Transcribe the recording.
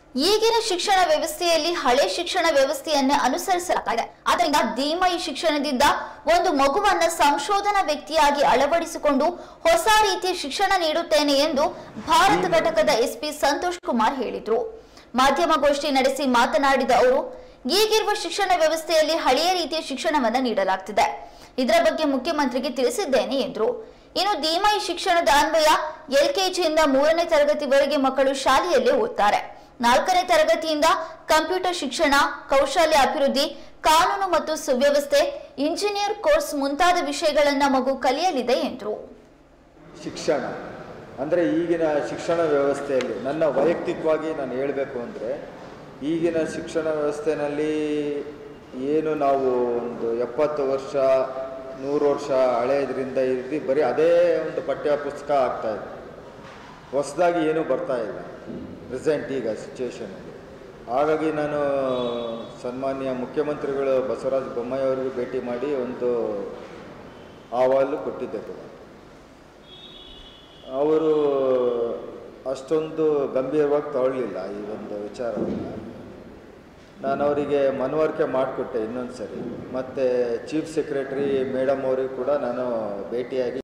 ಈಗಿನ ಶಿಕ್ಷಣ ವ್ಯವಸ್ಥೆಯಲ್ಲಿ ಹಳೆ ಶಿಕ್ಷಣ ವ್ಯವಸ್ಥೆಯನ್ನೇ ಅನುಸರಿಸಲಾಗ್ತಾ ಇದೆ ಆದ್ದರಿಂದ ಧೀಮ ಈ ಶಿಕ್ಷಣದಿಂದ ಒಂದು ಮಗುವನ್ನ ಸಂಶೋಧನಾ ವ್ಯಕ್ತಿಯಾಗಿ ಅಳವಡಿಸಿಕೊಂಡು ಹೊಸ ರೀತಿಯ ಶಿಕ್ಷಣ ನೀಡುತ್ತೇನೆ ಎಂದು ಭಾರತ ಘಟಕದ ಎಸ್ಪಿ ಸಂತೋಷ್ ಕುಮಾರ್ ಹೇಳಿದ್ರು ಮಾಧ್ಯಮಗೋಷ್ಠಿ ನಡೆಸಿ ಮಾತನಾಡಿದ ಅವರು ಈಗಿರುವ ಶಿಕ್ಷಣ ವ್ಯವಸ್ಥೆಯಲ್ಲಿ ಹಳೆಯ ರೀತಿಯ ಶಿಕ್ಷಣವನ್ನ ನೀಡಲಾಗ್ತಿದೆ ಇದರ ಬಗ್ಗೆ ಮುಖ್ಯಮಂತ್ರಿಗೆ ತಿಳಿಸಿದ್ದೇನೆ ಎಂದರು ಇನ್ನು ಧೀಮಾ ಈ ಶಿಕ್ಷಣದ ಅನ್ವಯ ಎಲ್ಕೆಜಿಯಿಂದ ಮೂರನೇ ತರಗತಿವರೆಗೆ ಮಕ್ಕಳು ಶಾಲೆಯಲ್ಲೇ ಓದ್ತಾರೆ ನಾಲ್ಕನೇ ತರಗತಿಯಿಂದ ಕಂಪ್ಯೂಟರ್ ಶಿಕ್ಷಣ ಕೌಶಲ್ಯ ಅಭಿವೃದ್ಧಿ ಕಾನೂನು ಮತ್ತು ಸುವ್ಯವಸ್ಥೆ ಇಂಜಿನಿಯರ್ ಕೋರ್ಸ್ ಮುಂತಾದ ವಿಷಯಗಳನ್ನ ಮಗು ಕಲಿಯಲಿದೆ ಎಂದರು ಶಿಕ್ಷಣ ಅಂದರೆ ಈಗಿನ ಶಿಕ್ಷಣ ವ್ಯವಸ್ಥೆಯಲ್ಲಿ ನನ್ನ ವೈಯಕ್ತಿಕವಾಗಿ ನಾನು ಹೇಳಬೇಕು ಅಂದರೆ ಈಗಿನ ಶಿಕ್ಷಣ ವ್ಯವಸ್ಥೆಯಲ್ಲಿ ಏನು ನಾವು ಒಂದು ಎಪ್ಪತ್ತು ವರ್ಷ ನೂರು ವರ್ಷ ಹಳೆಯದ್ರಿಂದ ಇದ್ದು ಬರೀ ಅದೇ ಒಂದು ಪಠ್ಯ ಪುಸ್ತಕ ಆಗ್ತಾಯಿದೆ ಹೊಸದಾಗಿ ಏನೂ ಬರ್ತಾ ಇಲ್ಲ ಪ್ರೆಸೆಂಟ್ ಈಗ ಸಿಚುವೇಶನಲ್ಲಿ ಹಾಗಾಗಿ ನಾನು ಸನ್ಮಾನ್ಯ ಮುಖ್ಯಮಂತ್ರಿಗಳು ಬಸವರಾಜ ಬೊಮ್ಮಾಯಿ ಅವರಿಗೂ ಭೇಟಿ ಮಾಡಿ ಒಂದು ಅಹವಾಲು ಕೊಟ್ಟಿದ್ದೆ ಕೂಡ ಅವರು ಅಷ್ಟೊಂದು ಗಂಭೀರವಾಗಿ ತಗೊಳ್ಳಿಲ್ಲ ಈ ಒಂದು ವಿಚಾರವನ್ನು ನಾನು ಅವರಿಗೆ ಮನವರಿಕೆ ಮಾಡಿಕೊಟ್ಟೆ ಇನ್ನೊಂದು ಸರಿ ಮತ್ತು ಚೀಫ್ ಸೆಕ್ರೆಟರಿ ಮೇಡಮ್ ಅವರಿಗೂ ಕೂಡ ನಾನು ಭೇಟಿಯಾಗಿ